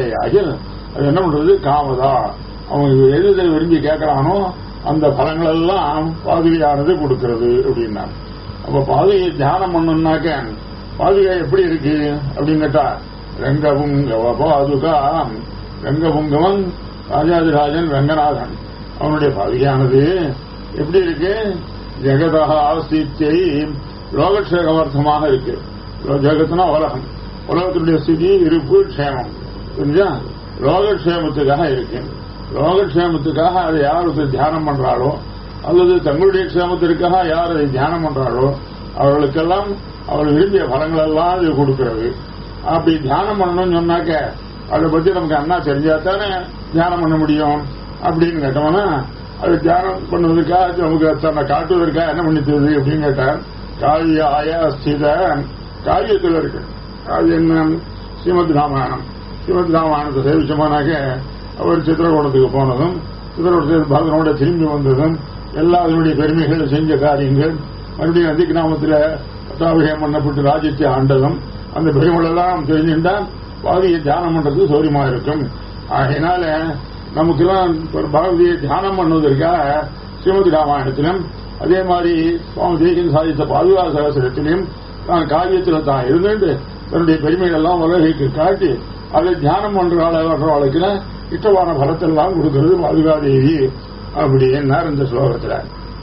அகில் அது என்ன பண்றது காமதா அவன் எது எதை விரும்பி கேட்கறானோ அந்த பலங்கள் எல்லாம் பாதுகையானது கொடுக்கிறது அப்படின்னா அப்ப பாதுகையை தியானம் பண்ணணும்னாக்க பாதுகை எப்படி இருக்கு அப்படின்னு கேட்டா ரங்கபுங்கவ பாதுகா ரங்கபுங்கவன் ராஜாதிராஜன் ரங்கநாதன் அவனுடைய பாதுகையானது எப்படி இருக்கு ஜெகதா ஸ்தித்தை லோகக்ஷேகமர்த்தமாக இருக்கு ஜெகத்னா உலகம் உலகத்தினுடைய ஸ்திதி இருப்பு க்ஷேமம் புரிஞ்சா லோகக்ஷேமத்துக்காக இருக்கு லோகக்ஷேமத்துக்காக அதை யார் ஒருத்தர் தியானம் பண்றாளோ அல்லது தங்களுடைய க்ஷேமத்திற்காக யார் அதை தியானம் பண்றாளோ அவர்களுக்கெல்லாம் அவர் விரும்பிய பலங்கள் எல்லாம் இது கொடுக்கிறது அப்படி தியானம் பண்ணணும்னு சொன்னாக்க அதை பத்தி நமக்கு அண்ணா தெரிஞ்சாத்தானே தியானம் பண்ண முடியும் அப்படின்னு கேட்டோம்னா அது தியானம் பண்ணுவதற்காக நமக்கு தன்னை காட்டுவதற்காக என்ன பண்ணித்தது அப்படின்னு கேட்டார் காவியாய ஸ்தித காவியத்தில் இருக்கு அது என்ன ஸ்ரீமத் ராமாயணம் ஸ்ரீமத் ராமாயணத்தை சேவிச்சோமானாக்க அவர் சித்திரகோணத்துக்கு போனதும் சித்திரகோணத்தில் பரதனோட திரும்பி வந்ததும் எல்லா அதனுடைய பெருமைகள் செஞ்ச காரியங்கள் மறுபடியும் நதி கிராமத்தில் பட்டாபிஷேகம் பண்ணப்பட்டு ராஜ்யத்தை ஆண்டதும் அந்த பெருமைகள் எல்லாம் தெரிஞ்சுட்டா பாதியை தியானம் பண்றது சௌரியமா இருக்கும் ஆகையினால நமக்கெல்லாம் ஒரு பாரதியை தியானம் பண்ணுவதற்காக ஸ்ரீமதி ராமாயணத்திலும் அதே மாதிரி சுவாமி தேசியன் சாதித்த பாதுகா சகசரத்திலையும் தான் காவியத்தில் தான் இருந்துட்டு தன்னுடைய பெருமைகள் எல்லாம் உலகிற்கு காட்டி அதை தியானம் பண்றவர்களுக்கு இஷ்டமான பலத்தெல்லாம் கொடுக்கிறது பாதுகாதேவி அப்படி என்னார் இந்த ஸ்லோகத்தில்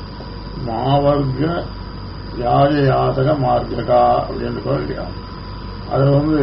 மாவர்க்க யாய யாதக மார்க்ககா அப்படின்னு சொல்லியா அது வந்து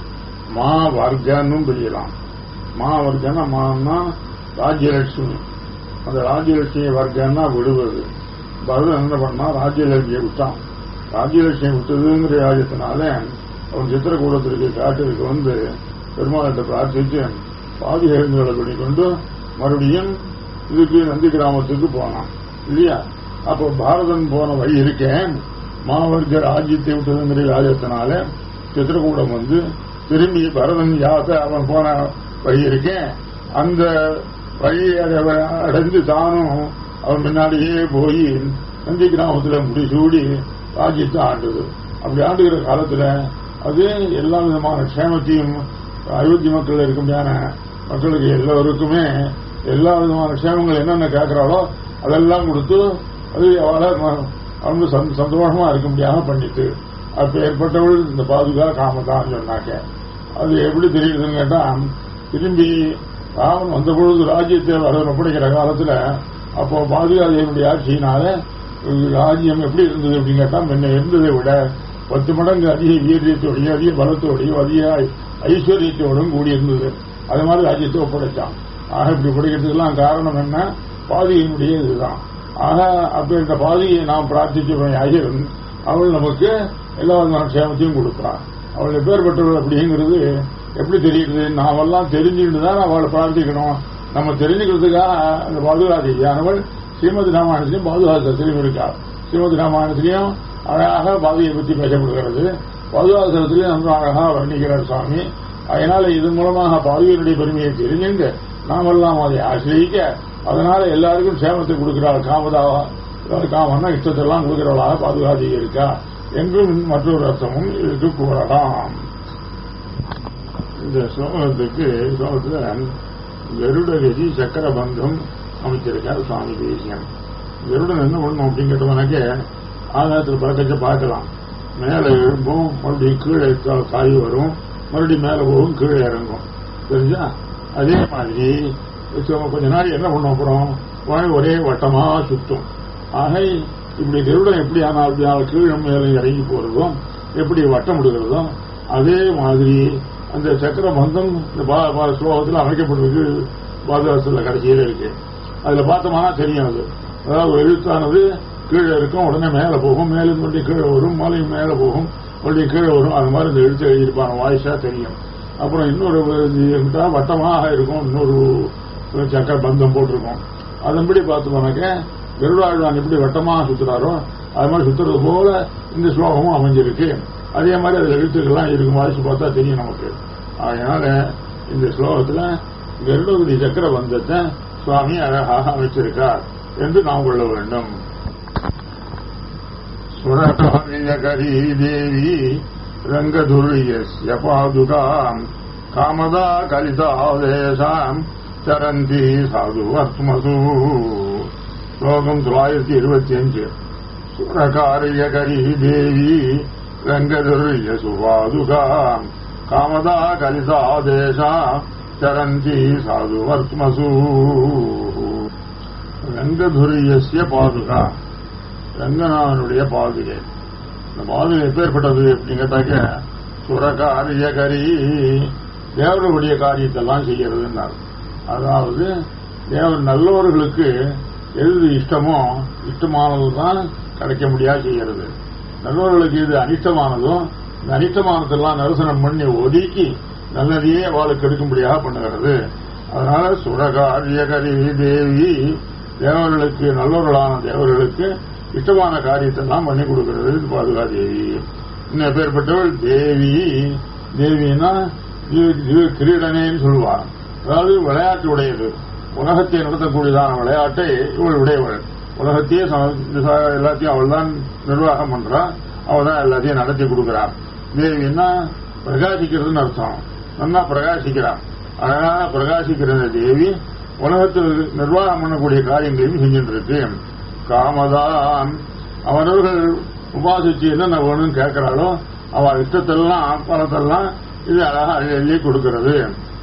மா வர்க்கன்னு பிரியலாம் மா வர்க்கன்னா மான்னா ராஜ்யலட்சுமி அந்த ராஜ்யலட்சுமி வர்க்கன்னா விடுவது பரதன் என்ன பண்ணா ராஜ்யலட்சுமியை விட்டான் ராஜ்யலட்சுமி விட்டதுங்கிற ராஜத்தினால அவன் சித்திரக்கூடத்திற்கு காட்டுக்கு வந்து பெருமாள்கிட்ட பிரார்த்திச்சு பாதுகாப்புகளை பண்ணி கொண்டு மறுபடியும் இதுக்கு நந்தி கிராமத்துக்கு போனான் இல்லையா அப்போ பாரதன் போன வழி இருக்கேன் மாவர்க்க ராஜ்யத்தை விட்டதுங்கிற ராஜத்தினால சித்திரக்கூடம் வந்து திரும்பி பரதன் யாத்த அவன் போன வழி இருக்கேன் அந்த வழியை அடைந்து தானும் அவன் முன்னாடியே போய் நந்தி கிராமத்தில் முடிசூடி ராஜ்யத்தை ஆண்டுது அப்படி ஆண்டுகிற காலத்துல அது எல்லா விதமான க்ஷேமத்தையும் அயோத்தி மக்கள் இருக்கும்படியான மக்களுக்கு எல்லோருக்குமே எல்லா விதமான க்ஷேமங்கள் என்னென்ன கேட்கிறாளோ அதெல்லாம் கொடுத்து அது அவளை அவங்க சந்தோஷமா இருக்க முடியாம பண்ணிட்டு அப்ப ஏற்பட்டவள் இந்த பாதுகா காமதான் சொன்னாக்க அது எப்படி தெரியுதுன்னு கேட்டா திரும்பி ராமன் வந்த பொழுது ராஜ்யத்தை வர ஒப்படைக்கிற காலத்துல அப்போ பாதுகாதேவனுடைய ஆட்சியினால ராஜ்யம் எப்படி இருந்தது அப்படின்னு கேட்டா முன்ன இருந்ததை விட பத்து மடங்கு அதிக வீரியத்தோடையும் அதிக பலத்தோடையும் அதிக ஐஸ்வர்யத்தோடும் கூடி இருந்தது அது மாதிரி ராஜ்யத்தை ஒப்படைச்சான் ஆக இப்படி ஒப்படைக்கிறதுக்கெல்லாம் காரணம் என்ன பாதியினுடைய இதுதான் ஆக அப்ப இந்த பாதியை நாம் பிரார்த்திச்சவன் ஐயரன் அவள் நமக்கு எல்லா விதமான க்ஷேமத்தையும் கொடுப்பான் அவள் எப்பேற்பட்டவள் அப்படிங்கிறது எப்படி தெரியுது நாமெல்லாம் தெரிஞ்சுக்கிட்டு தான் அவளை பிரார்த்திக்கணும் நம்ம தெரிஞ்சுக்கிறதுக்காக அந்த பாதுகாதியானவள் ஸ்ரீமதி ராமாயணத்திலையும் பாதுகாசத்திலையும் இருக்கா ஸ்ரீமதி ராமாயணத்திலையும் அழகாக பாதையை பற்றி பேசப்படுகிறது பாதுகாசத்திலையும் ரொம்ப அழகாக வர்ணிக்கிறார் சுவாமி அதனால இதன் மூலமாக பாதுகையினுடைய பெருமையை தெரிஞ்சுண்டு நாமெல்லாம் அதை ஆசிரியிக்க அதனால எல்லாருக்கும் சேமத்தை கொடுக்கிறாள் காமதாவா காமன்னா இஷ்டத்தெல்லாம் கொடுக்கிறவளாக பாதுகாதி இருக்கா என்றும் மற்றொரு அர்த்தமும் இதுக்கு கூறலாம் இந்த ஸ்லோகத்துக்கு ஸ்லோகத்துல கருடகதி சக்கர பந்தம் அமைச்சிருக்கார் சுவாமி தேசியம் கருடன் என்ன பண்ணணும் அப்படின்னு கேட்டவனாக்க ஆகாயத்தில் பறக்கச்ச பார்க்கலாம் மேலே எழும்பும் மறுபடியும் கீழே காய் வரும் மறுபடியும் மேலே போகும் கீழே இறங்கும் தெரிஞ்சா அதே மாதிரி கொஞ்ச நாள் என்ன பண்ண அப்புறம் ஒரே வட்டமா சுத்தும் ஆக இப்படி கருடன் எப்படி ஆனால் கீழே மேலே இறங்கி போறதும் எப்படி வட்டம் விடுகிறதோ அதே மாதிரி அந்த சக்கர பந்தம் இந்த ஸ்லோகத்தில் அமைக்கப்பட்டிருக்கு பாதுகாசத்தில் கடைசியில் இருக்கு அதுல பார்த்தோம்னா தெரியும் அது அதாவது எழுத்தானது கீழே இருக்கும் உடனே மேலே போகும் மேலே மறுபடியும் கீழே வரும் மலையும் மேலே போகும் மறுபடியும் கீழே வரும் அது மாதிரி இந்த எழுத்து எழுதியிருப்பான வாய்ஸா தெரியும் அப்புறம் இன்னொரு இருந்தா வட்டமாக இருக்கும் இன்னொரு சக்கர பந்தம் போட்டிருக்கும் அதன்படி பார்த்தோம்னாக்க கருடாழ்வான் எப்படி வட்டமாக சுத்துறாரோ அது மாதிரி சுத்துறது போல இந்த ஸ்லோகமும் அமைஞ்சிருக்கு அதே மாதிரி அதுல எழுத்துக்கள்லாம் இருக்கும் வாய்ஸ் பார்த்தா தெரியும் நமக்கு அதனால இந்த ஸ்லோகத்துல கருடகுதி சக்கர பந்தத்தை சுவாமி அழகாக அமைச்சிருக்கார் என்று நாம் கொள்ள வேண்டும் சுரகாமியகரி தேவி ரங்கதுரியஸ்ய பாதுகாம் காமதா கலிதாதேசாம் சரந்தி சாது வர்த்மசு ஸ்லோகம் தொள்ளாயிரத்தி இருபத்தி அஞ்சு சுரகாரியகரி தேவி ரங்கதுரிய சுவாதுகாம் காமதா கலிதாதேசா சரந்தி சாது வர்த்மசு ரங்கதுரியசிய பாதுகா ரங்கநாதனுடைய பாதுகை இந்த பாதுகை எப்பேற்பட்டது அப்படின்னு கேட்டாக்க சுரகாரியகரி தேவனுடைய காரியத்தெல்லாம் செய்யறதுன்னார் அதாவது தேவன் நல்லவர்களுக்கு எது இஷ்டமோ இஷ்டமானது தான் கிடைக்க முடியாது செய்யறது நல்லவர்களுக்கு இது அனிஷ்டமானதும் இந்த அனிஷ்டமானதெல்லாம் நரசனம் பண்ணி ஒதுக்கி நல்லதையே அவளுக்கு எடுக்கும்படியாக பண்ணுகிறது அதனால சுரகாரியகரி தேவி தேவர்களுக்கு நல்லவர்களான தேவர்களுக்கு இஷ்டமான காரியத்தெல்லாம் பண்ணி கொடுக்கிறது பாதுகா தேவி இன்னும் பேர்பட்டவள் தேவி தேவினா கிரீடனேன்னு சொல்லுவார் அதாவது விளையாட்டு உடையது உலகத்தை நடத்தக்கூடியதான விளையாட்டை இவள் உடையவள் உலகத்தையே எல்லாத்தையும் அவள் தான் நிர்வாகம் பண்றா அவள் தான் எல்லாத்தையும் நடத்தி கொடுக்கிறார் தேவின்னா பிரகாசிக்கிறதுன்னு அர்த்தம் நல்லா பிரகாசிக்கிறான் அழகாக பிரகாசிக்கிற இந்த தேவி உலகத்தில் நிர்வாகம் பண்ணக்கூடிய காரியங்களையும் செஞ்சுட்டு இருக்கு காமதான் அவரவர்கள் உபாசிச்சு என்னென்ன வேணும்னு கேட்கிறாளோ அவள் இஷ்டத்தெல்லாம் பணத்தெல்லாம் இது அழகா எழுதி கொடுக்கிறது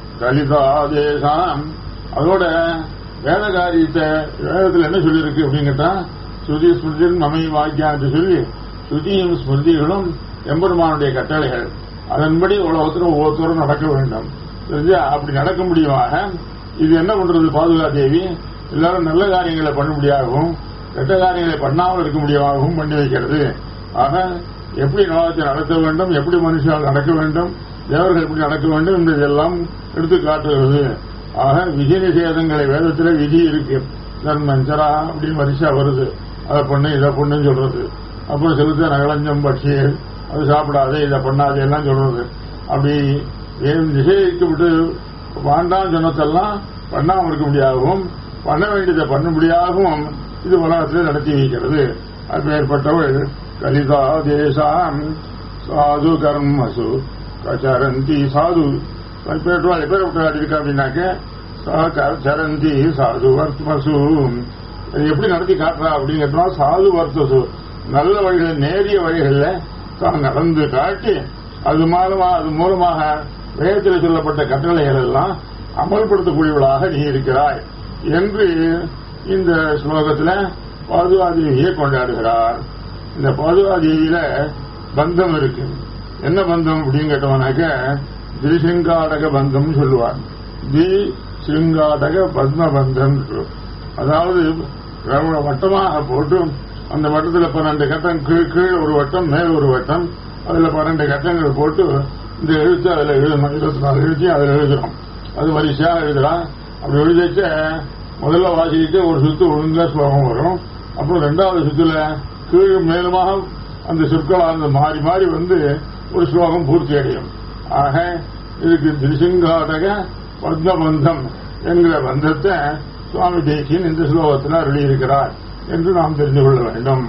கலிதாதேசம் அதோட வேத காரியத்தை வேதத்தில் என்ன சொல்லியிருக்கு அப்படின்னு கேட்டா ஸ்ருதி ஸ்மிருதியும் மமை வாக்கியான்னு சொல்லி ஸ்ருதியும் ஸ்மிருதிகளும் எம்பெருமானுடைய கட்டளைகள் அதன்படி உலகத்தில் ஒவ்வொருத்தரும் நடக்க வேண்டும் தெரிஞ்சு அப்படி நடக்க முடியுமாக இது என்ன பண்றது பாதுகா தேவி எல்லாரும் நல்ல காரியங்களை பண்ண முடியாகவும் கெட்ட காரியங்களை பண்ணாமல் இருக்க முடியாகவும் பண்ணி வைக்கிறது ஆக எப்படி நலத்தை நடத்த வேண்டும் எப்படி மனுஷர்கள் நடக்க வேண்டும் தேவர்கள் எப்படி நடக்க வேண்டும் என்பதெல்லாம் எடுத்து காட்டுகிறது ஆக விதி நிஷேதங்களை வேதத்தில் விதி இருக்கு நன்மஞ்சரா அப்படின்னு வரிசா வருது அதை பண்ணு இதை பண்ணுன்னு சொல்றது அப்புறம் செலுத்த நகலஞ்சம் பட்சி அது சாப்பிடாதே இதை பண்ணாதே எல்லாம் சொல்றது அப்படி நிஷேதிக்கப்பட்டு வேண்டாம் சொன்னதெல்லாம் பண்ணாமல் இருக்க முடியாகவும் பண்ண வேண்டியதை பண்ண முடியாகவும் இது உலகத்தில் நடத்தி வைக்கிறது அப்பேற்பட்டவள் கலிதா தேசாம் சாது கர்மசு கச்சரந்தி சாது பேட்டுவாள் எப்பேற்பட்டவாள் இருக்கா அப்படின்னாக்க சரந்தி சாது வர்த்தமசு எப்படி நடத்தி காட்டுறா அப்படின்னு கேட்டா சாது வர்த்தசு நல்ல வழிகள் நேரிய வழிகளில் தான் நடந்து காட்டி அது மூலமா அது மூலமாக வேதத்தில் சொல்லப்பட்ட கட்டளைகள் எல்லாம் அமல்படுத்தக்கூடியவளாக நீ இருக்கிறாய் என்று இந்த ஸ்லோகத்தில் பாதுகாதேவியை கொண்டாடுகிறார் இந்த பாதுகாதேவியில பந்தம் இருக்கு என்ன பந்தம் அப்படின்னு கேட்டோம்னாக்க திரிசிங்காடக பந்தம் சொல்லுவார் தி சிங்காடக பத்ம பந்தம் அதாவது வட்டமாக போட்டு அந்த வட்டத்தில் பன்னெண்டு கட்டம் கீழ் கீழ் ஒரு வட்டம் மேல் ஒரு வட்டம் அதுல பன்னெண்டு கட்டங்கள் போட்டு இந்த எழுத்து அதுல எழுதணும் இருபத்தி நாலு எழுதி அதுல எழுதுறோம் அது வரிசையாக எழுதுறான் அப்படி எழுதிச்ச முதல்ல வாசிக்கிட்டு ஒரு சுத்து ஒழுங்கா ஸ்லோகம் வரும் அப்புறம் ரெண்டாவது சுத்துல கீழ் மேலுமாக அந்த சொற்களானது மாறி மாறி வந்து ஒரு ஸ்லோகம் பூர்த்தி அடையும் ஆக இதுக்கு திருசிங்காடக பத்மபந்தம் என்கிற பந்தத்தை சுவாமி தேசியன் இந்த ஸ்லோகத்தில் அருளியிருக்கிறார் என்று நாம் தெரிந்து கொள்ள வேண்டும்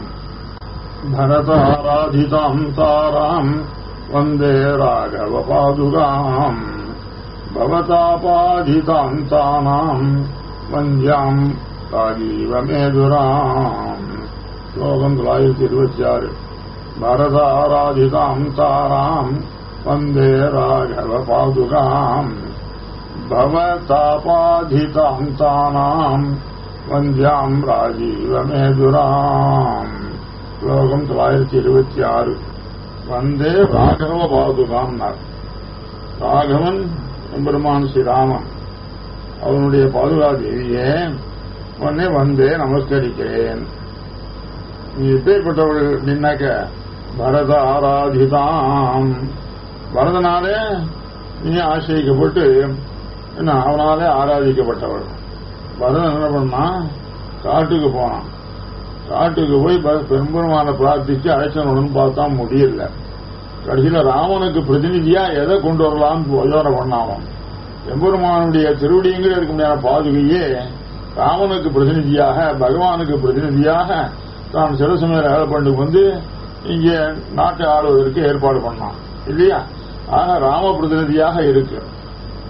பரதாராதிதாம் தாராம் வந்தே ராகவ பாதுகாம் பவதாபாதிதாம் தானாம் வந்தியாம் ராஜீவமேதுராம் ஸ்லோகம் தொள்ளாயிரத்தி இருபத்தி ஆறு பரதாராதிதாம் தாராம் வந்தே ராகவ பாதுகாம் பவதாபாதிதாம் தானாம் வந்தியாம் ராஜீவமேதுராம் ஸ்லோகம் தொள்ளாயிரத்தி இருபத்தி ஆறு வந்தே ராகவ பாதுகாம் ராகவன் எம்பெருமான் ஸ்ரீராமன் அவனுடைய பாதுகா தேவியே உடனே வந்தே நமஸ்கரிக்கிறேன் நீ எப்பேற்பட்டவள் அப்படின்னாக்க பரத ஆராதிதாம் பரதனாலே நீ ஆசிரியக்கப்பட்டு என்ன அவனாலே ஆராதிக்கப்பட்டவள் பரதன் என்ன பண்ணா காட்டுக்கு போனான் காட்டுக்கு போய் பெரும்பெருமான பிரார்த்திச்சு அழைச்சனுடன் பார்த்தா முடியல கடைசியில ராமனுக்கு பிரதிநிதியா எதை கொண்டு வரலாம்னு யோசனை பண்ணாவும் எம்பெருமானுடைய திருவடிங்கிற இருக்க முடியாத பாதுகையே ராமனுக்கு பிரதிநிதியாக பகவானுக்கு பிரதிநிதியாக தான் சிறசுமேல ஏற்பாடு வந்து இங்க நாட்டை ஆளுவதற்கு ஏற்பாடு பண்ணான் இல்லையா ஆக ராம பிரதிநிதியாக இருக்கு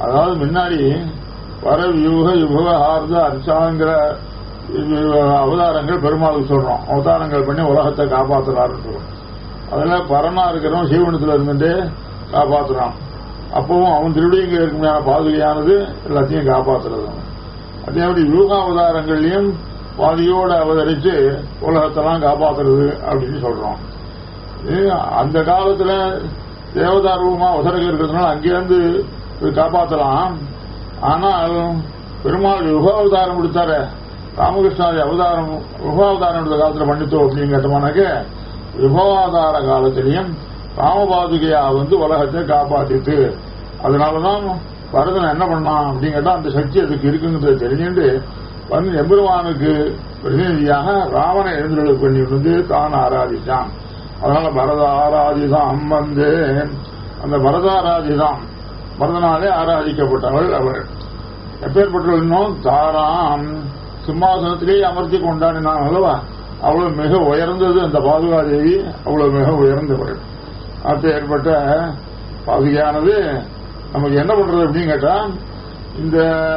அதாவது முன்னாடி வர யூக யுக ஆர்த அர்ச்சாங்கிற இது அவதாரங்கள் பெருமாளுக்கு சொல்றோம் அவதாரங்கள் பண்ணி உலகத்தை காப்பாத்துறாருன்னு சொல்றோம் அதுல பரனா இருக்கிறவன் சீவனத்துல இருந்துட்டு காப்பாத்துறான் அப்பவும் அவன் திருடிங்க இருக்குமையான பாதுகையானது எல்லாத்தையும் காப்பாத்துறது அவன். அதே மாதிரி யூகாவதாரங்கள்லயும் பாதியோடு அவதரிச்சு உலகத்தெல்லாம் காப்பாத்துறது அப்படின்னு சொல்றோம் இது அந்த காலத்துல தேவதாரூபமா அவசரங்கள் இருக்கிறதுனால அங்கேருந்து போய் காப்பாத்தலாம் ஆனால் பெருமாள் யுகாவதாரம் எடுத்தாரு ராமகிருஷ்ணாதி அவதாரம் யுகாவதாரம் எடுத்த காலத்துல பண்ணித்தோம் அப்படின்னு கேட்டோம்னாக்க யுகாவதார காலத்திலையும் ராமபாதுகையா வந்து உலகத்தை காப்பாத்திட்டு அதனாலதான் பரதன் என்ன பண்ணான் அப்படின்னு கேட்டா அந்த சக்தி அதுக்கு இருக்குங்கிறத தெரிஞ்சுட்டு வந்து எம்பெருமானுக்கு பிரதிநிதியாக ராவண எழுந்துள்ள பண்ணி வந்து தான் ஆராதிச்சான் அதனால பரத ஆராதிதான் வந்து அந்த பரத ஆராதிதான் பரதனாலே ஆராதிக்கப்பட்டவள் அவள் எப்பேற்பட்டவள் இன்னும் தாராம் சிம்மாசனத்திலேயே அமர்த்தி கொண்டாடினான் அல்லவா அவ்வளவு மிக உயர்ந்தது அந்த பாதுகாதேவி அவ்வளவு மிக உயர்ந்தவள் அப்பேற்பட்ட பாதுகையானது நமக்கு என்ன பண்றது அப்படின்னு கேட்டா இந்த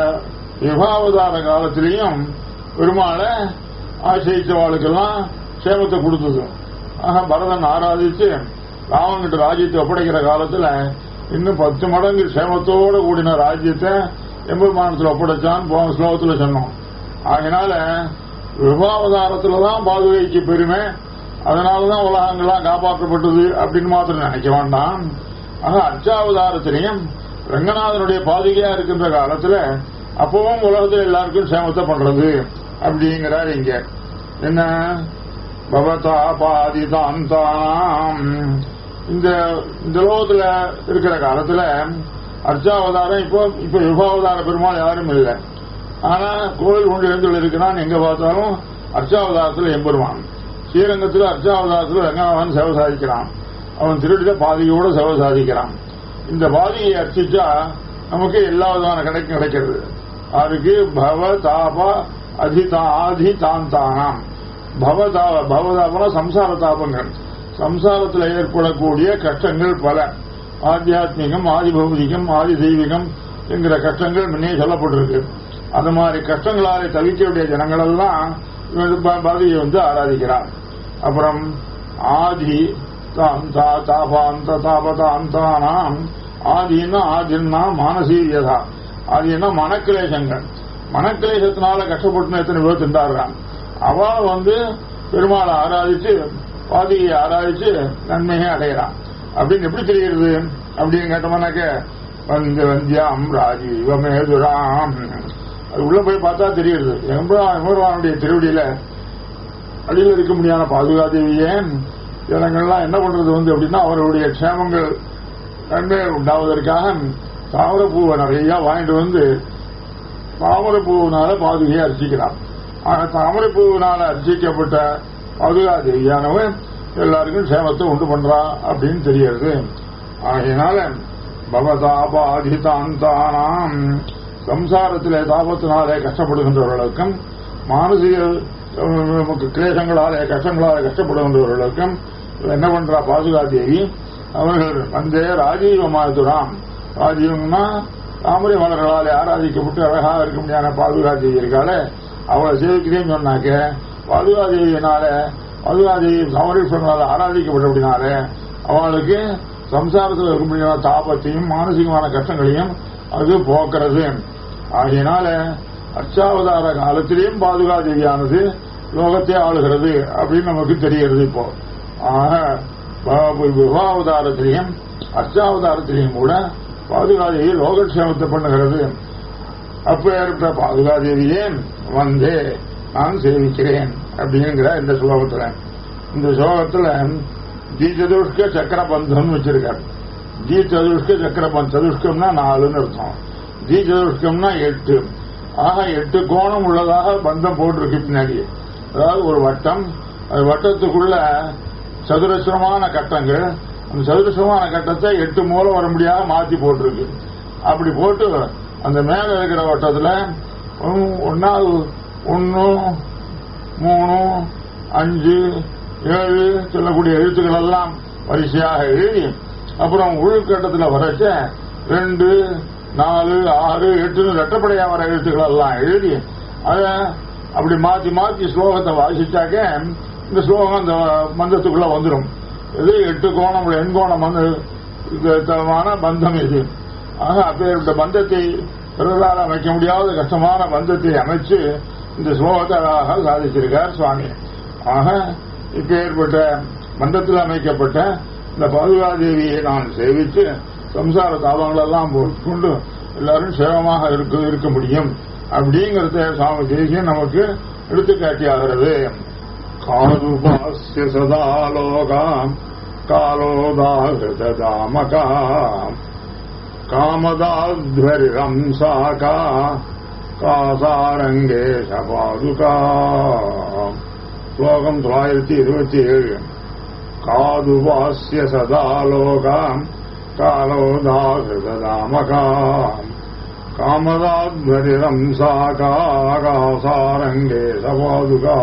யுகாவதார காலத்திலையும் பெருமாளை ஆசிரியச்சவாளுக்கெல்லாம் சேமத்தை கொடுத்தது ஆக பரதன் ஆராதிச்சு ராவன்கிட்ட ராஜ்யத்தை ஒப்படைக்கிற காலத்துல இன்னும் பத்து மடங்கு சேமத்தோட கூடின ராஜ்யத்தை எம்பெருமானத்தில் ஒப்படைச்சான் போன ஸ்லோகத்துல சொன்னோம் அதனால விபாவதாரத்துலதான் பாதுகைக்கு பெருமை அதனாலதான் உலகங்கள்லாம் காப்பாற்றப்பட்டது அப்படின்னு மாத்திரம் நினைக்க வேண்டாம் ஆக அர்ச்சாவதாரத்திலையும் ரங்கநாதனுடைய பாதுகையா இருக்கின்ற காலத்துல அப்பவும் உலகத்தில் எல்லாருக்கும் சேமத்தை பண்றது அப்படிங்கிறார் இங்க என்ன பவதா பாதிதாந்தாம் இந்த இந்த லோகத்துல இருக்கிற காலத்துல அர்ச்சாவதாரம் இப்போ இப்ப யுகாவதார பெருமாள் யாரும் இல்லை ஆனா கோவில் கொண்டு எழுந்துள்ள இருக்கிறான் எங்க பார்த்தாலும் அர்ச்சாவதாரத்துல எம்பெருமான் ஸ்ரீரங்கத்தில் அர்ச்சாவதாரத்தில் ரங்கநாதன் சேவை சாதிக்கிறான் அவன் திருடில பாதியோட சேவை சாதிக்கிறான் இந்த பாதியை அர்ச்சிச்சா நமக்கு எல்லா விதமான கிடைக்கும் கிடைக்கிறது அதுக்கு பவ தாப அதிதா ஆதி தாந்தானாம் பவதாப பவதாபனா சம்சார தாபங்கள் சம்சாரத்தில் ஏற்படக்கூடிய கஷ்டங்கள் பல ஆத்தியாத்மிகம் ஆதி பௌதிகம் ஆதி தெய்வீகம் என்கிற கஷ்டங்கள் முன்னே சொல்லப்பட்டிருக்கு அது மாதிரி கஷ்டங்களாலே தவிக்க வேண்டிய ஜனங்கள் எல்லாம் பாதியை வந்து ஆராதிக்கிறார் அப்புறம் ஆதி தாந்தா தாபாந்த தாபதாந்தானாம் ஆதின்னா ஆதின்னா மானசீரியதா ஆதின்னா மனக்கிலேசங்கள் மனக்கிலேசத்தினால கஷ்டப்பட்டு எத்தனை பேர் திண்டாடுறான் அவ வந்து பெருமாளை ஆராதிச்சு பாதியை ஆராதிச்சு நன்மையை அடைகிறான் அப்படின்னு எப்படி தெரிகிறது அப்படின்னு கேட்டோம்னாக்க வந்து வந்தியாம் ராஜீவமேதுராம் அது உள்ள போய் பார்த்தா தெரியுது எம்பெருமானுடைய திருவடியில அடியில் இருக்க முடியாத பாதுகாதேவியே ஜனங்கள்லாம் என்ன பண்றது வந்து அப்படின்னா அவர்களுடைய க்ஷேமங்கள் நன்மை உண்டாவதற்காக தாமரப்பூவை நிறைய வாங்கிட்டு வந்து தாமரப்பூவினால பாதுகையை அர்ச்சிக்கிறான் ஆக தாமரப்பூவினால அர்ச்சிக்கப்பட்ட பாதுகாதேவியானவன் எல்லாருக்கும் சேமத்தை உண்டு பண்றா அப்படின்னு தெரிகிறது ஆகையினால பவதாபாதிதாந்தானாம் சம்சாரத்திலே தாபத்தினாலே கஷ்டப்படுகின்றவர்களுக்கும் மானசிக கிளேசங்களாலே கஷ்டங்களாலே கஷ்டப்படுகின்றவர்களுக்கும் என்ன பண்றா பாதுகாதேவி அவர்கள் வந்தே ராஜீவ மாதுராம் ராஜீவம்னா தாமரை மலர்களாலே ஆராதிக்கப்பட்டு அழகாக இருக்க முடியாத பாதுகாதேவி இருக்காளே அவளை சேவிக்கிறேன்னு சொன்னாக்க பாதுகாதேவியினால பாதுகாதேவி சமரீஸ்வரனால ஆராதிக்கப்பட்டபடினால அவளுக்கு சம்சாரத்தில் இருக்க முடியாத தாபத்தையும் மானசிகமான கஷ்டங்களையும் அது போக்குறது ஆகையினால அர்ச்சாவதார காலத்திலேயும் பாதுகாதேவியானது லோகத்தை ஆளுகிறது அப்படின்னு நமக்கு தெரிகிறது இப்போ ஆக விவாவதாரத்திலையும் அர்ச்சாவதாரத்திலையும் கூட பாதுகாதேவி லோகக்ஷேமத்தை பண்ணுகிறது அப்பேற்பட்ட பாதுகாதேவியே வந்தே நான் சேவிக்கிறேன் அப்படிங்கிற இந்த ஸ்லோகத்துல இந்த ஸ்லோகத்துல ஜி சதுஷ்க சக்கரபந்தம் வச்சிருக்காரு ஜி சதுஷ்க சக்கரபந்த் சதுஷ்கம்னா நாலுன்னு அர்த்தம் ஜி சதுஷ்கம்னா எட்டு ஆக எட்டு கோணம் உள்ளதாக பந்தம் போட்டிருக்கு பின்னாடி அதாவது ஒரு வட்டம் அது வட்டத்துக்குள்ள சதுரஸ்ரமான கட்டங்கள் அந்த சதுரஸ்ரமான கட்டத்தை எட்டு மூலம் வர முடியாத மாத்தி போட்டிருக்கு அப்படி போட்டு அந்த மேல இருக்கிற வட்டத்துல ஒன்னாவது ஒன்னு மூணு அஞ்சு ஏழு சொல்லக்கூடிய எழுத்துக்கள் எல்லாம் வரிசையாக எழுதி அப்புறம் உள்கட்டத்தில் வரைச்ச ரெண்டு நாலு ஆறு எட்டுன்னு ரெட்டப்படையா வர எழுத்துக்கள் எல்லாம் எழுதி அத அப்படி மாத்தி மாத்தி ஸ்லோகத்தை வாசிச்சாக்க இந்த ஸ்லோகம் அந்த மந்தத்துக்குள்ள வந்துடும் இது எட்டு கோணம் எண்கோணம் வந்து தரமான பந்தம் இது ஆக அப்பேற்பட்ட பந்தத்தை பிறரால் அமைக்க முடியாத கஷ்டமான பந்தத்தை அமைச்சு இந்த ஸ்லோகத்தை அழகாக சாதிச்சிருக்கார் சுவாமி ஆக இப்பேற்பட்ட பந்தத்தில் அமைக்கப்பட்ட இந்த பாதுகாதேவியை நான் சேவித்து சம்சார தாபங்கள் எல்லாம் போட்டுக்கொண்டு எல்லாரும் சேவமாக இருக்க இருக்க முடியும் அப்படிங்கறத சுவாமி தேசியம் நமக்கு எடுத்துக்காட்டியாகிறது காதுபாஸ்ய சதாலோகாம் காலோதாகிருதாமகாம் காமதாத்வரிரம்சாகா காசாரங்கேஷ பாதுகா ஸ்லோகம் தொள்ளாயிரத்தி இருபத்தி ஏழு காதுவாஸ்ய சதாலோகாம் காலோதாகிருதாமகாம் காமதாத்வரிரம்சாகா காசாரங்கேஷ பாதுகா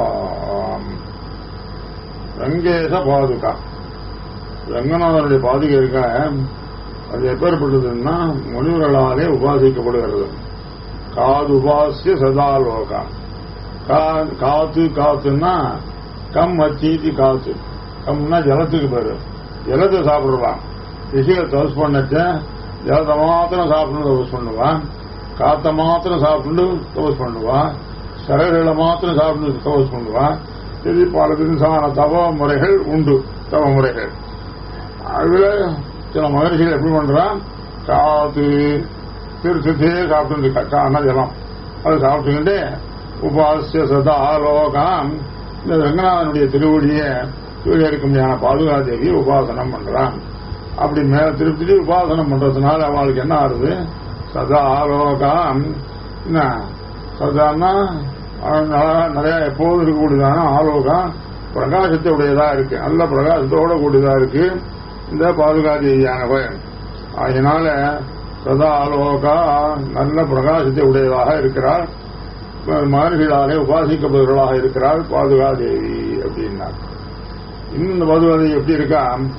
ரங்கேச பாதுகா ரங்கநாதனுடைய பாதுகை இருக்க அது எப்பேற்பட்டதுன்னா முனிவர்களாலே உபாசிக்கப்படுகிறது காது உபாசிய சதாலோகா காத்து காத்துன்னா கம் அச்சீதி காத்து கம்னா ஜலத்துக்கு பேரு ஜலத்தை சாப்பிடலாம் ரிஷிகள் தவஸ் பண்ணச்ச ஜலத்தை மாத்திரம் சாப்பிட்டு தவஸ் பண்ணுவான் காத்த மாத்திரம் சாப்பிட்டு தவஸ் பண்ணுவான் சரகளை மாத்திரம் சாப்பிட்டு தவஸ் பண்ணுவான் இது பல விதமான தவ முறைகள் உண்டு தவ முறைகள் அதுல சில மகர்ஷிகள் எப்படி பண்றான் காத்து திருத்தே சாப்பிட்டு காண ஜலம் அது சாப்பிட்டுக்கிட்டு உபாசிய சதா லோகம் இந்த ரங்கநாதனுடைய திருவடிய கீழே இருக்க முடியாத பாதுகாதேவி உபாசனம் பண்றான் அப்படி மேல திருப்தி உபாசனம் பண்றதுனால அவளுக்கு என்ன ஆறுது சதா லோகம் என்ன சதான்னா நிறைய எப்போதும் இருக்கக்கூடியதான ஆலோகம் பிரகாசத்தை உடையதா இருக்கு நல்ல பிரகாசத்தோட கூடியதா இருக்கு இந்த பாதுகாதேவியானவன் அதனால சதா ஆலோகா நல்ல பிரகாசத்தை உடையதாக இருக்கிறார் மகர்ஷிகளாலே உபாசிக்கப்படுவர்களாக இருக்கிறார் பாதுகாதேவி அப்படின்னார் இன்னும் இந்த பாதுகாதேவி எப்படி இருக்கா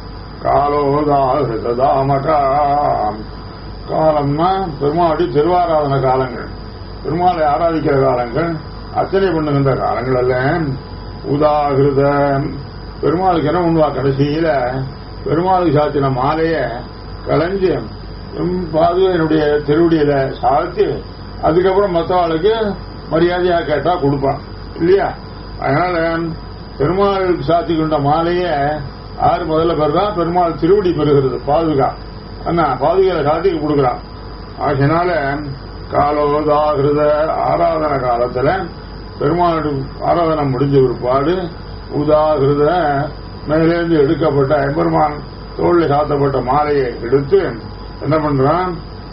காலோதாமகா காலம்னா பெருமாடி திருவாராதன காலங்கள் பெருமாளை ஆராதிக்கிற காலங்கள் அர்ச்சனை பண்ணுகின்ற காலங்கள் அல்ல உதாகிருத பெருமாளுக்கு என்ன பண்ணுவா கடைசியில பெருமாளுக்கு சாத்தின மாலைய கலைஞ்சு பாதுகையினுடைய திருவடியில சாத்தி அதுக்கப்புறம் மற்றவாளுக்கு மரியாதையா கேட்டா கொடுப்பான் இல்லையா அதனால பெருமாளுக்கு சாத்தி கொண்ட மாலைய ஆறு முதல்ல பெறா பெருமாள் திருவடி பெறுகிறது பாதுகா என்ன பாதுகையில சாத்தி கொடுக்குறான் ஆகினால காலோதாகிருத ஆராதன காலத்துல பெருமாள் ஆராதனை முடிஞ்ச பிற்பாடு உதாகிருத மேலேருந்து எடுக்கப்பட்ட எம்பெருமான் தோளில் சாத்தப்பட்ட மாலையை எடுத்து என்ன பண்றான்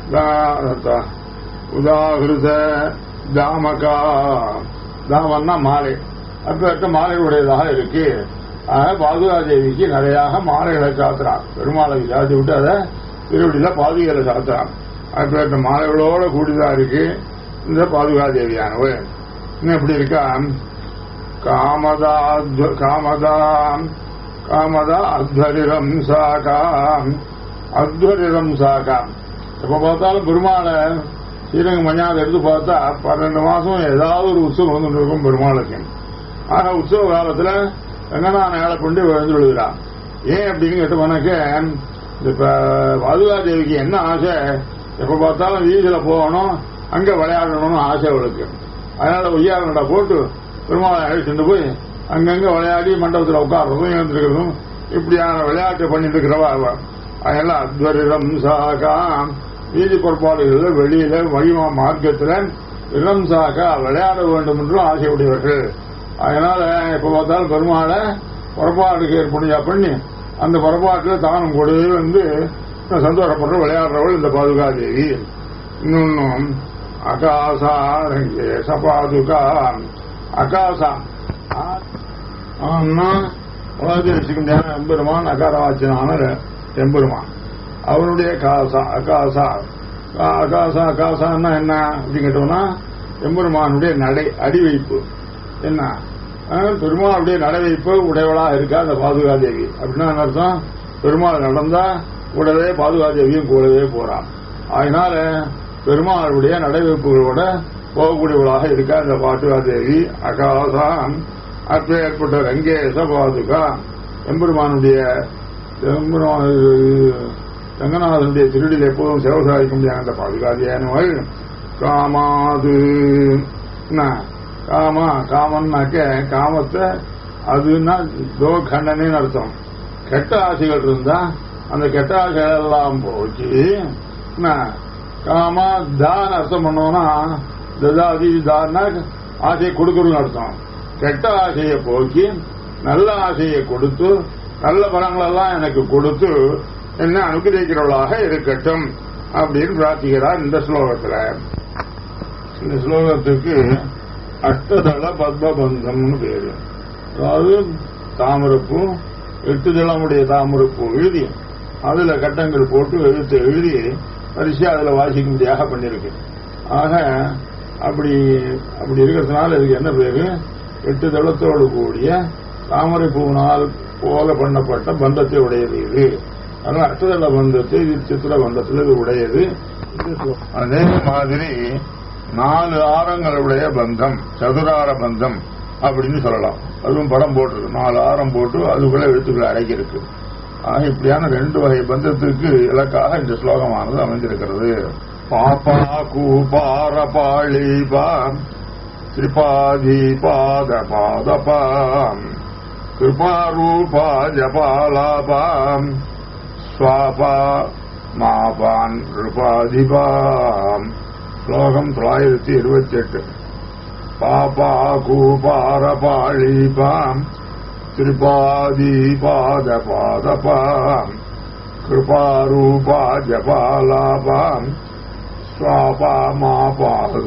உதாகிருத தாமகா தாமன்னா மாலை அப்ப மாலை உடையதாக இருக்கு ஆக பாதுகாதேவிக்கு நிறையாக மாலைகளை சாத்துறான் பெருமாளைக்கு சாத்தி விட்டு அதை திருவடியில பாதுகையில சாத்துறான் அப்பேற்ற மாலைகளோட கூடிதா இருக்கு இந்த பாதுகாதேவியானவ இன்னும் எப்படி இருக்கா காமதா காமதா காமதா அத்வரிரம் சாகாம் அத்வரிரம் சாகாம் எப்ப பார்த்தாலும் பெருமாளை ஸ்ரீரங்க மஞ்சாத எடுத்து பார்த்தா பன்னெண்டு மாசம் ஏதாவது ஒரு உற்சவம் வந்து இருக்கும் பெருமாளுக்கு ஆனா உற்சவ காலத்துல ரங்கநாதன் ஏழை கொண்டு விழுந்து விழுகிறான் ஏன் அப்படின்னு கேட்டோம்னாக்க இப்ப பாதுகா தேவிக்கு என்ன ஆசை எப்ப பார்த்தாலும் வீதியில போகணும் அங்க விளையாடணும்னு ஆசை அவளுக்கு அதனால ஒய்யாரண்டா போட்டு பெருமாளை அழைச்சிட்டு போய் அங்கங்க விளையாடி மண்டபத்தில் உட்கார்றதும் எழுந்திருக்கிறதும் இப்படியான விளையாட்டு பண்ணிட்டு இருக்கிறவா அவ அதெல்லாம் அத்வரிடம் சாகாம் வீதி பொறுப்பாளர்கள் வெளியில வழிமா மார்க்கத்தில் இளம் சாக்கா விளையாட வேண்டும் என்றும் ஆசையுடையவர்கள் அதனால எப்ப பார்த்தாலும் பெருமாளை புறப்பாட்டுக்கு ஏற்படுஞ்சா பண்ணி அந்த புறப்பாட்டில் தானும் கூடவே வந்து சந்தோஷப்படுற விளையாடுறவள் இந்த பாதுகாதேவி இன்னொன்னும் அகாசா ரங்கேச பாதுகா அகாசா உலகத்தில் எம்பெருமான் அகாரவாச்சனான எம்பெருமான் அவனுடைய காசா அகாசா அகாசா அகாசான்னா என்ன அப்படின்னு கேட்டோம்னா எம்பெருமானுடைய நடை அடிவைப்பு என்ன பெருமாளுடைய நடவைப்பு உடையவளா இருக்கா அந்த பாதுகாதேவி அப்படின்னா அர்த்தம் பெருமாள் நடந்தா கூடவே பாதுகாதேவியும் கூடவே போறான் அதனால பெருமாளுடைய நடைவைப்புகளோட போகக்கூடியவளாக இருக்கா இந்த பாட்டுகாதேவி அகாசாம் அப்பேற்பட்ட ரங்கேச பாதுகா எம்பெருமானுடைய எம்பெருமான் ரங்கநாதனுடைய திருடியில் எப்போதும் சேவை சாதிக்க முடியாத அந்த பாதுகாதியானவள் காமாது என்ன, காமா காமன்னாக்க காமத்தை அதுன்னா தோ கண்டனே அர்த்தம் கெட்ட ஆசைகள் இருந்தா அந்த கெட்ட ஆசைகள் எல்லாம் போச்சு என்ன, காமா தான் அர்த்தம் பண்ணோம்னா ததாதி தான்னா ஆசையை கொடுக்கறதுன்னு அர்த்தம் கெட்ட ஆசையை போக்கி நல்ல ஆசையை கொடுத்து நல்ல பலங்களெல்லாம் எனக்கு கொடுத்து என்ன அனுகிரகிக்கிறவளாக இருக்கட்டும் அப்படின்னு பிரார்த்திக்கிறார் இந்த ஸ்லோகத்துல இந்த ஸ்லோகத்துக்கு அஷ்டதள பத்மபந்தம்னு பேரு அதாவது தாமரப்பூ எட்டு தளமுடைய தாமரப்பூ எழுதி அதுல கட்டங்கள் போட்டு எழுத்து எழுதி வரிசையா அதுல வாசிக்கும்படியாக பண்ணிருக்கு ஆக அப்படி அப்படி இருக்கிறதுனால இதுக்கு என்ன பேரு எட்டு தளத்தோடு கூடிய தாமரை பூவினால் போல பண்ணப்பட்ட பந்தத்தை உடையது இது அதனால அஷ்டதள பந்தத்தை இது சித்திர பந்தத்தில் இது உடையது அதே மாதிரி நாலு ஆரங்களுடைய பந்தம் சதுரார பந்தம் அப்படின்னு சொல்லலாம் அதுவும் படம் போட்டிருக்கு நாலு ஆரம் போட்டு அதுக்குள்ள எழுத்துக்களை அடக்கியிருக்கு ஆக இப்படியான ரெண்டு வகை பந்தத்துக்கு இலக்காக இந்த ஸ்லோகமானது அமைந்திருக்கிறது பாப்பா கூபார பாழிபா திரிபாதி பாத பாதபாம் கிருபாரூபா ஜபாலாபாம் ஸ்வாபா மாபான் ரூபாதிபாம் ஸ்லோகம் தொள்ளாயிரத்தி இருபத்தி எட்டு பாபா கூபார பாழிபாம் திரிபாதி பாத பாதபாம் கிருபாரூபா ஜபாலாபாம் ஸ்வாபா மாபால்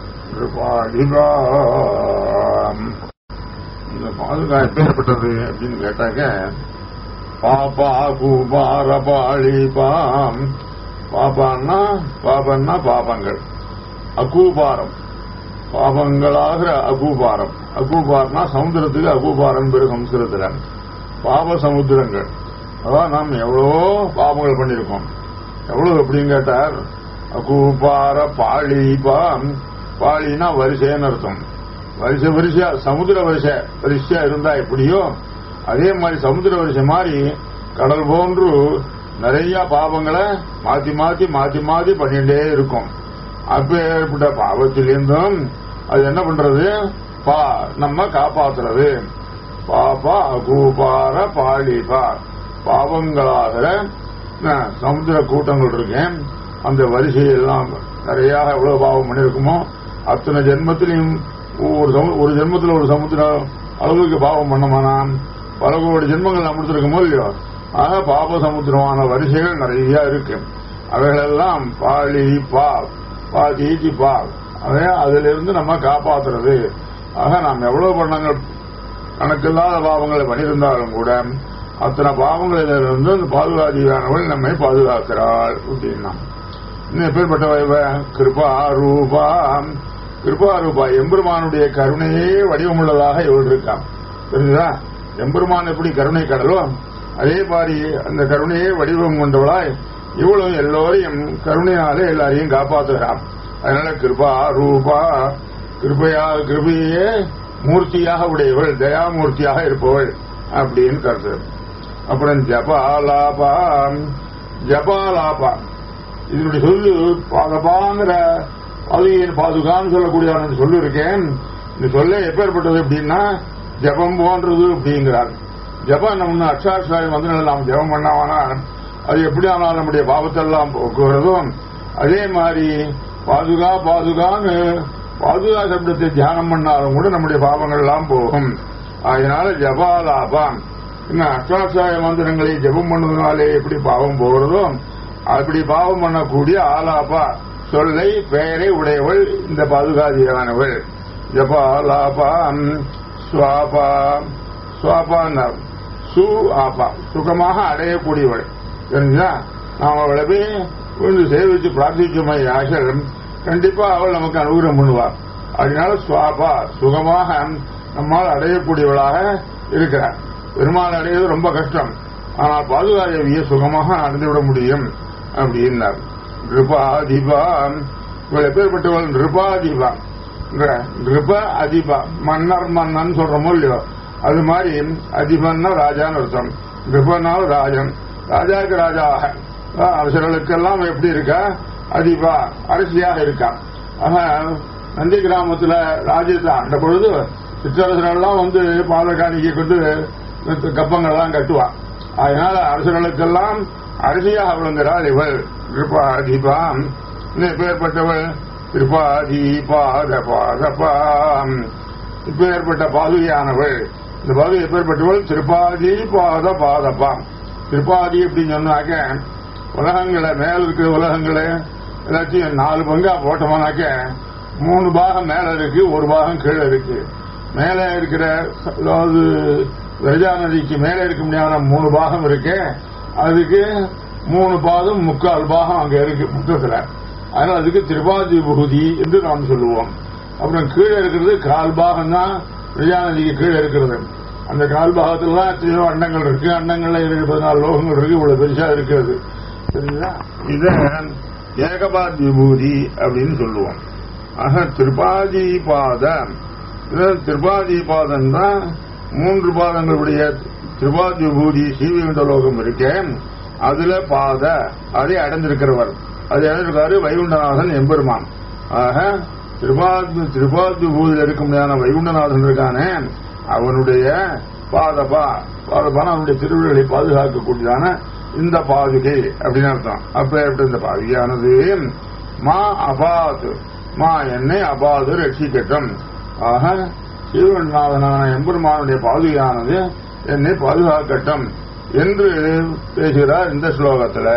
ரூபாதிபாம் இந்த பாதுகா எப்பேற்பட்டது அப்படின்னு கேட்டாக்க பாப்பா கூபார பாழிபாம் பாப்பான்னா பாபன்னா பாபங்கள் அகூபாரம் பாபங்களாகிற அகூபாரம் அகூபாரம்னா சமுத்திரத்துக்கு அகூபாரம் பேரு சமுத்திரத்துல பாப சமுத்திரங்கள் அதான் நாம் எவ்வளவோ பாபங்கள் பண்ணியிருக்கோம் எவ்வளவு எப்படின்னு கேட்டார் அகூபார பாழிபாம் பாழினா வரிசைன்னு அர்த்தம் வரிசை வரிசையா சமுத்திர வரிசை வரிசையா இருந்தா எப்படியோ அதே மாதிரி சமுத்திர வரிசை மாதிரி கடல் போன்று நிறைய பாவங்களை மாத்தி மாத்தி மாத்தி மாத்தி பண்ணிட்டே இருக்கும் அப்பேற்பட்ட பாவத்திலிருந்தும் அது என்ன பண்றது பா நம்ம காப்பாத்துறது பாபா அகூபார பாலிபா பாவங்களாகிற அஹ், சமுத்திர கூட்டங்கள் இருக்கேன் அந்த வரிசையெல்லாம் நிறைய எவ்வளவு பாவம் பண்ணிருக்குமோ அத்தனை ஜென்மத்திலையும் ஒரு சமு- ஒரு ஜென்மத்தில் ஒரு சமுத்திர அளவுக்கு பாவம் பண்ணமானாம் பல கோடி ஜென்மங்கள் நம்ம எடுத்திருக்கோமோ இல்லையோ ஆக பாப சமுத்திரமான வரிசைகள் நிறைய இருக்கு அவைகளெல்லாம் பாலி பா பா தீட்டி பா அவை அதிலிருந்து நம்ம காப்பாத்துறது ஆக நாம் எவ்வளவு பண்ணங்கள் கணக்கில்லாத பாவங்களை பண்ணியிருந்தாலும் கூட அத்தனை பாவங்களிலிருந்து அந்த பாதுகாதியானவள் நம்மை பாதுகாக்கிறாள் அப்படின்னா இன்னும் எப்பேற்பட்ட இவ கிருபா ரூபா கிருபா ரூபா எம்பெருமானுடைய கருணையே வடிவமுள்ளதாக இவள் இருக்கான் தெரிஞ்சுதா எம்பெருமான் எப்படி கருணை கடலோ அதே மாதிரி அந்த கருணையே வடிவம் கொண்டவளாய் இவளும் எல்லோரையும் கருணையாலே எல்லாரையும் காப்பாற்றுகிறான் அதனால கிருபா ரூபா கிருபையா கிருபையே மூர்த்தியாக உடையவள் தயாமூர்த்தியாக இருப்பவள் அப்படின்னு கருத்து அப்புறம் ஜபாலாபா ஜபாலாபா இதனுடைய சொல்லு பாதபாங்கிற பாதுகையின் பாதுகான்னு சொல்லக்கூடிய அவனுடைய சொல்லு இருக்கேன் இந்த சொல்ல எப்பேற்பட்டது அப்படின்னா ஜபம் போன்றது அப்படிங்கிறார் ஜபம் நம்ம அக்ஷாட்சாயம் வந்து நாம் ஜபம் பண்ணாவானா அது எப்படி ஆனாலும் நம்முடைய பாவத்தெல்லாம் போக்குவதும் அதே மாதிரி பாதுகா பாதுகான்னு பாதுகா சப்தத்தை தியானம் பண்ணாலும் கூட நம்முடைய பாவங்கள் எல்லாம் போகும் அதனால ஜபாலாபாம் இன்னும் அஷ்டாட்சாய மந்திரங்களை ஜெபம் பண்ணுவதனாலே எப்படி பாவம் போகிறதோ அப்படி பாவம் பண்ணக்கூடிய ஆலாபா சொல்லை பெயரை உடையவள் இந்த பாதுகாதியானவள் ஜபாலாபா ஸ்வாபா ஸ்வாபான்னார் சு ஆபா சுகமாக அடையக்கூடியவள் தெரிஞ்சா நாம் அவளை போய் விழுந்து சேவிச்சு பிரார்த்திக்குமே ஆசல் கண்டிப்பா அவள் நமக்கு அனுகிரகம் பண்ணுவார் அதனால சுவாபா சுகமாக நம்மால் அடையக்கூடியவளாக இருக்கிறார் பெருமாள் அடைவது ரொம்ப கஷ்டம் ஆனால் பாதுகாதேவியை சுகமாக அடைந்துவிட முடியும் அப்படின்னார் நிருபாதிபாம் இவள் எப்பேற்பட்டவள் நிருபாதிபாம் நிருப அதிபா மன்னர் மன்னன் சொல்றோமோ இல்லையோ அது மாதிரி அதிபன்னா ராஜான்னு அர்த்தம் நிருபனால் ராஜன் ராஜாக்கு ராஜாவாக அரசர்களுக்கெல்லாம் எப்படி இருக்கா அதிபா அரசியாக இருக்கான் ஆக நந்தி கிராமத்துல ராஜ்யத்தை ஆண்ட பொழுது சிற்றரசர்கள்லாம் வந்து பாதகாணிக்கை கொண்டு கப்பங்கள்லாம் கட்டுவான் அதனால அரசர்களுக்கெல்லாம் அரசியாக விளங்குகிறார் இவள் கிருபாதிபாம் இப்பேற்பட்டவள் கிருபாதி பாத பாதபாம் இப்பேற்பட்ட பாதுகையானவள் இந்த பாதுகை எப்பேற்பட்டவள் திருப்பாதி பாத பாதபாம் திருப்பாதி அப்படின்னு சொன்னாக்க உலகங்களை மேல இருக்கிற உலகங்களை எல்லாத்தையும் நாலு பங்கா போட்டோம்னாக்க மூணு பாகம் மேல இருக்கு ஒரு பாகம் கீழே இருக்கு மேல இருக்கிற அதாவது விரஜா நதிக்கு மேல இருக்க முடியாத மூணு பாகம் இருக்கு அதுக்கு மூணு பாதம் முக்கால் பாகம் அங்க இருக்கு மொத்தத்துல அதனால அதுக்கு திரிபாதி பகுதி என்று நாம் சொல்லுவோம் அப்புறம் கீழே இருக்கிறது கால் பாகம் தான் விரஜா நதிக்கு கீழே இருக்கிறது அந்த கால் பாகத்துல தான் எத்தனையோ அண்டங்கள் இருக்கு அண்டங்கள்ல இருக்கு பதினாலு லோகங்கள் இருக்கு இவ்வளவு பெருசா இருக்கிறது சரிங்களா இத ஏகபாத் விபூதி அப்படின்னு சொல்லுவோம் ஆக திருப்பாதி பாதம் திருப்பாதி பாதம் தான் மூன்று பாதங்களுடைய திருபாதி விபூதி சீவிகுண்ட லோகம் இருக்கேன் அதுல பாத அதை அடைந்திருக்கிறவர் அது அடைந்திருக்காரு வைகுண்டநாதன் எம்பெருமான் ஆக திருபாதி திருபாதி விபூதியில் இருக்க முடியாத வைகுண்டநாதன் இருக்கானே அவனுடைய பாதபா பாதபான அவனுடைய திருவிழலை பாதுகாக்கக்கூடியதான இந்த பாதுகை அப்படின்னு அர்த்தம் அப்ப எப்படி இந்த பாதுகையானது மா அபாத் மா என்னை அபாது ரட்சிக்கட்டும் ஆக சீவநாதனான எம்பெருமானுடைய பாதுகையானது என்னை பாதுகாக்கட்டும் என்று பேசுகிறார் இந்த ஸ்லோகத்துல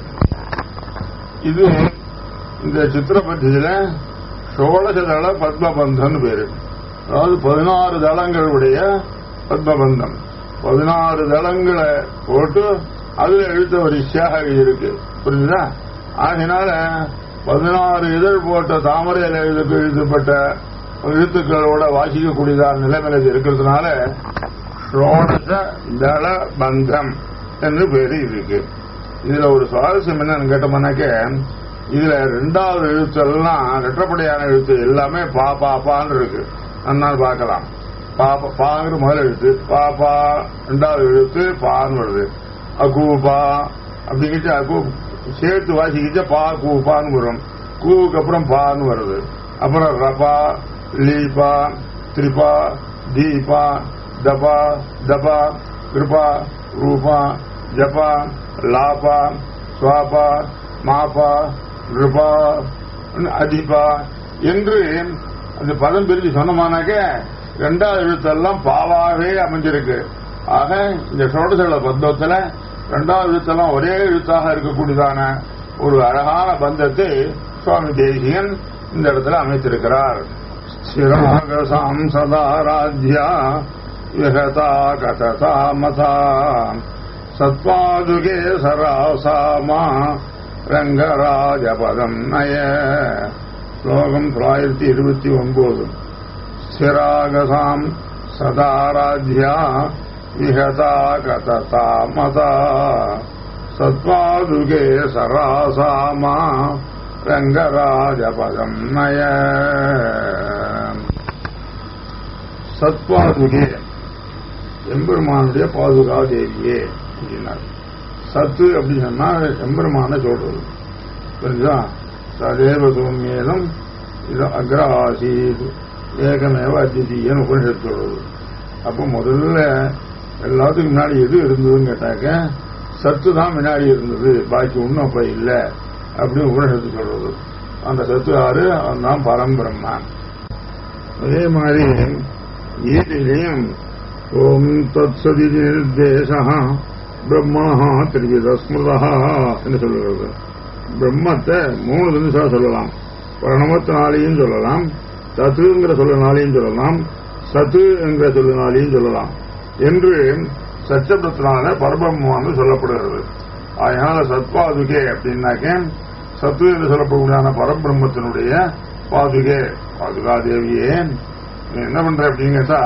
இது இந்த சித்திரபத்தியில சோழசதள பத்மபந்தன் பேரு அதாவது பதினாறு தளங்களுடைய பத்மபந்தம் பதினாறு தளங்களை போட்டு அதுல எழுத்த வரிசையாக இருக்கு புரிஞ்சுதா ஆகினால பதினாறு இதழ் போட்ட தாமரையில் எழுதுக்கு எழுதப்பட்ட எழுத்துக்களோட வாசிக்கக்கூடியதான நிலைமையில இது இருக்கிறதுனால ஷோடச தள பந்தம் என்று பேரு இருக்கு இதுல ஒரு சுவாரஸ்யம் என்னன்னு கேட்டோம்னாக்க இதுல ரெண்டாவது எழுத்தெல்லாம் ரெட்டப்படையான எழுத்து எல்லாமே பா பா பான்னு இருக்கு அண்ணால் பார்க்கலாம் பாப்பா பாங்கிற முதல் எழுத்து பாப்பா ரெண்டாவது எழுத்து பான்னு வருது அகூபா அப்படிங்கிட்டு அகூ சேர்த்து வாசிக்கிச்சா பா கூப்பான்னு வரும் கூவுக்கு அப்புறம் பான்னு வருது அப்புறம் ரபா லீபா திரிபா தீபா தபா தபா கிருபா ரூபா ஜபா லாபா சுவாபா மாபா கிருபா அதிபா என்று அந்த பதம் பிரிச்சு சொன்னமானாக்க ரெண்டாவது எழுத்தெல்லாம் பாவாகவே அமைஞ்சிருக்கு ஆக இந்த சோடசல பந்தத்துல ரெண்டாவது எழுத்தெல்லாம் ஒரே எழுத்தாக இருக்கக்கூடியதான ஒரு அழகான பந்தத்தை சுவாமி தேசியன் இந்த இடத்துல அமைத்திருக்கிறார் ஸ்திராகசாம் சதாராத்யா விஹதா கததா மதா சத்வாதுகே சராசாமா ரங்கராஜபதம் நய ஸ்லோகம் தொள்ளாயிரத்தி இருபத்தி ஒன்பது ஸ்திராகசாம் சதாராத்யா விஹதா கததா மதா சத்வாதுகே சராசாமா ரங்கராஜபதம் நய சத்வாதுகே எம்பெருமானுடைய பாதுகா தேவியே அப்படின்னார் சத்து அப்படின்னு சொன்னா எம்பெருமான சொல்றது புரிஞ்சா சதேவ சௌமியேதம் இது அக்ரஹாசீத் ஏகமேவ அத்விதீயன் உபனிஷத்து சொல்றது அப்போ முதல்ல எல்லாத்துக்கும் முன்னாடி எது இருந்ததுன்னு கேட்டாக்க சத்து தான் முன்னாடி இருந்தது பாக்கி ஒன்றும் அப்ப இல்லை அப்படின்னு உபனிஷத்து சொல்றது அந்த சத்து யாரு அவன் தான் பரம்பிரம்மான் அதே மாதிரி கீதையிலையும் ஓம் தத் சதி நிர்தேசா பிரம்மா திரிவித ஸ்மிருதா என்று சொல்லுகிறது பிரம்மத்தை மூணு தினசா சொல்லலாம் பிரணமத்தினாலையும் சொல்லலாம் தத்துங்கிற சொல்லினாலையும் சொல்லலாம் சத்து என்கிற சொல்லினாலையும் சொல்லலாம் என்று சச்சப்தத்தினால பரபிரம்மன்னு சொல்லப்படுகிறது அதனால சத்பாதுகே அப்படின்னாக்க சத்து என்று சொல்லப்படக்கூடியான பரபிரம்மத்தினுடைய பாதுகே பாதுகா தேவியே நீ என்ன பண்ற அப்படின்னு கேட்டா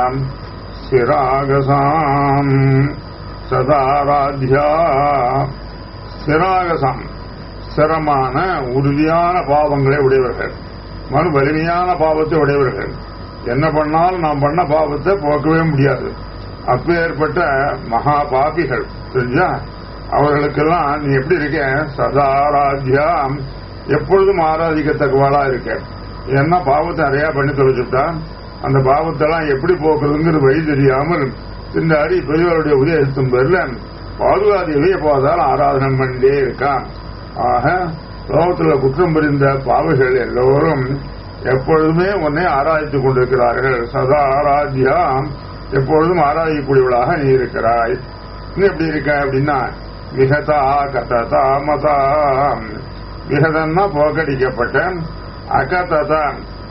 சிராகசாம் சதாராத்யா ஸ்திராகசாம் ஸ்திரமான உறுதியான பாவங்களை உடையவர்கள் மறு வலிமையான பாவத்தை உடையவர்கள் என்ன பண்ணாலும் நாம் பண்ண பாவத்தை போக்கவே முடியாது அப்பேற்பட்ட மகா பாபிகள் தெரிஞ்சா அவர்களுக்கெல்லாம் நீ எப்படி இருக்க சதாராத்யா எப்பொழுதும் ஆராதிக்கத்தக்கவாளா இருக்க என்ன பாவத்தை நிறைய பண்ணி தொலைச்சுட்டா அந்த பாவத்தெல்லாம் எப்படி போக்குறதுங்கிற வழி தெரியாமல் இந்த அடி பெரியவருடைய உதயத்தின் பேர்ல பாதுகாதியை போதால் ஆராதனை பண்ணிட்டே இருக்கான் ஆக லோகத்துல குற்றம் புரிந்த பாவைகள் எல்லோரும் எப்பொழுதுமே உன்னை ஆராய்த்துக் கொண்டிருக்கிறார்கள் சதா ஆராத்யா எப்பொழுதும் ஆராயக்கூடியவளாக நீ இருக்கிறாய் நீ எப்படி இருக்க அப்படின்னா விகதா கததா மதா விகதன்னா போக்கடிக்கப்பட்ட அகததா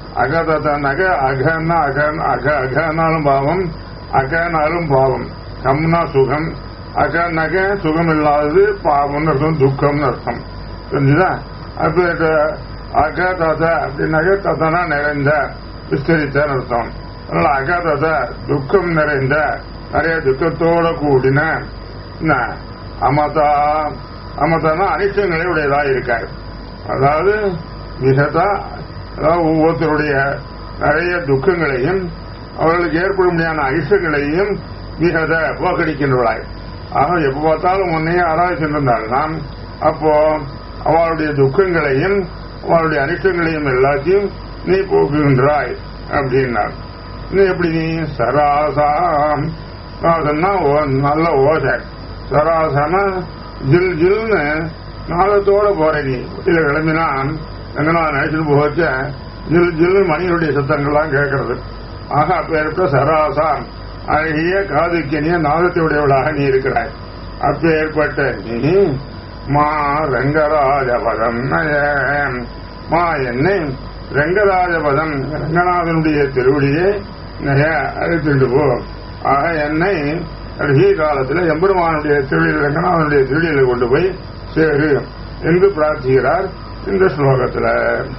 அகததனக அகன்னா அகன் அக அகனாலும் பாவம் அகனாலும் பாவம் கம்னா சுகம் அகநக சுகம் இல்லாதது பாவம்னு அர்த்தம் துக்கம்னு அர்த்தம் புரிஞ்சுதா அப்ப அகதத அப்படின்னாக்க ததனா நிறைந்த விஸ்தரித்தன்னு அர்த்தம் அதனால அகதத துக்கம் நிறைந்த நிறைய துக்கத்தோட கூடின என்ன, அமதா அமதனா அனிஷ்டங்களை உடையதா இருக்காரு அதாவது மிகதா அதாவது ஒவ்வொருத்தருடைய நிறைய துக்கங்களையும் அவர்களுக்கு ஏற்பட முடியாத அனிஷ்டங்களையும் மிகத போக்கடிக்கின்றவளாய் ஆக எப்ப பார்த்தாலும் உன்னையே ஆராய்ச்சிருந்தாள்லாம் அப்போ அவளுடைய துக்கங்களையும் அவளுடைய அனிஷ்டங்களையும் எல்லாத்தையும் நீ போக்குகின்றாய் அப்படின்னார் நீ எப்படி நீ சராசாம் அதன்னா ஓ- நல்ல ஓசை சராசனா ஜில் ஜில்னு நாளத்தோட போற நீ இல்ல கிளம்பினா எங்கன்னா நினைச்சுட்டு போச்ச ஜில் ஜில் மணிகளுடைய சத்தங்கள்லாம் கேட்கறது ஆக அப்பேற்பட்ட சராசாம் அழகிய காதுக்கினிய நாதத்தை உடையவளாக நீ இருக்கிறாய் அப்பேற்பட்ட நீ மா ரங்கராஜபதம் நய. மா என்னை ரங்கராஜபதம் ரங்கநாதனுடைய திருவடியை நய அழைத்துண்டு போ ஆக என்னை கடைசி காலத்தில் எம்பெருமானுடைய திருவடியில் ரங்கநாதனுடைய திருவடியில கொண்டு போய் சேரு என்று பிரார்த்திக்கிறார் இந்த ஸ்லோகத்தில்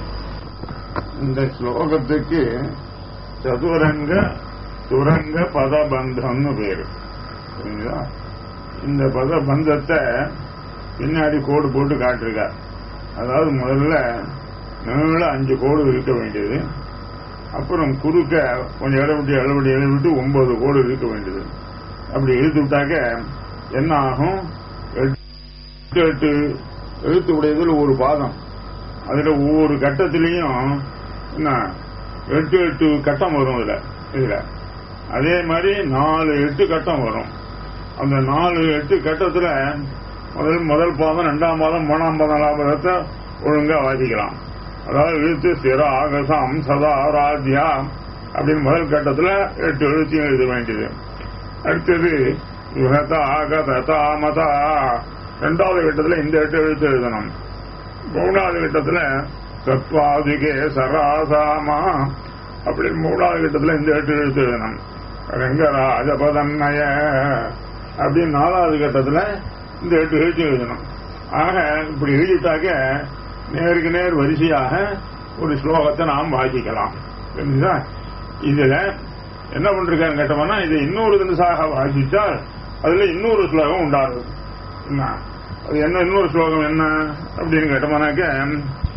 இந்த ஸ்லோகத்துக்கு சதுரங்க துரங்க பதபந்தம்னு பேரு சரிங்களா இந்த பதபந்தத்தை பின்னாடி கோடு போட்டு காட்டிருக்கார் அதாவது முதல்ல நீள அஞ்சு கோடு இருக்க வேண்டியது அப்புறம் குறுக்க கொஞ்சம் இடவிட்டு இடவிட்டு இடவிட்டு ஒன்பது கோடு இருக்க வேண்டியது அப்படி இழுத்து விட்டாக்க என்ன ஆகும் எட்டு எட்டு எழுத்து உடையதில் ஒரு பாதம் அதுல ஒவ்வொரு கட்டத்திலையும் என்ன எட்டு எட்டு கட்டம் வரும் இதுல இதுல அதே மாதிரி நாலு எட்டு கட்டம் வரும் அந்த நாலு எட்டு கட்டத்துல முதல் முதல் பாதம் ரெண்டாம் பாதம் மூணாம் பாதம் நாலாம் பாதத்தை ஒழுங்கா வாசிக்கலாம் அதாவது எழுத்து சிற ஆகசம் சதா ராஜ்யா அப்படின்னு முதல் கட்டத்துல எட்டு எழுத்தையும் எழுத வேண்டியது அடுத்தது யுகதா ஆகதா மதா ரெண்டாவது கட்டத்துல இந்த எட்டு எழுத்து எழுதணும் மூணாவது கட்டத்துல தத்வாதிகே சராசாமா அப்படி மூணாவது கட்டத்துல இந்த எட்டு எழுத்து எழுதணும் ரங்கராஜபதன்னய அப்படின்னு நாலாவது கட்டத்துல இந்த எட்டு எழுத்து எழுதணும் ஆக இப்படி எழுதிட்டாக்க நேருக்கு நேர் வரிசையாக ஒரு ஸ்லோகத்தை நாம் வாசிக்கலாம் புரிஞ்சுதா இதுல என்ன பண்றாங்க கேட்டோம்னா இதை இன்னொரு தினசாக வாசித்தால் அதுல இன்னொரு ஸ்லோகம் உண்டாகுது என்ன அது என்ன இன்னொரு ஸ்லோகம் என்ன அப்படின்னு கேட்டோம்னாக்க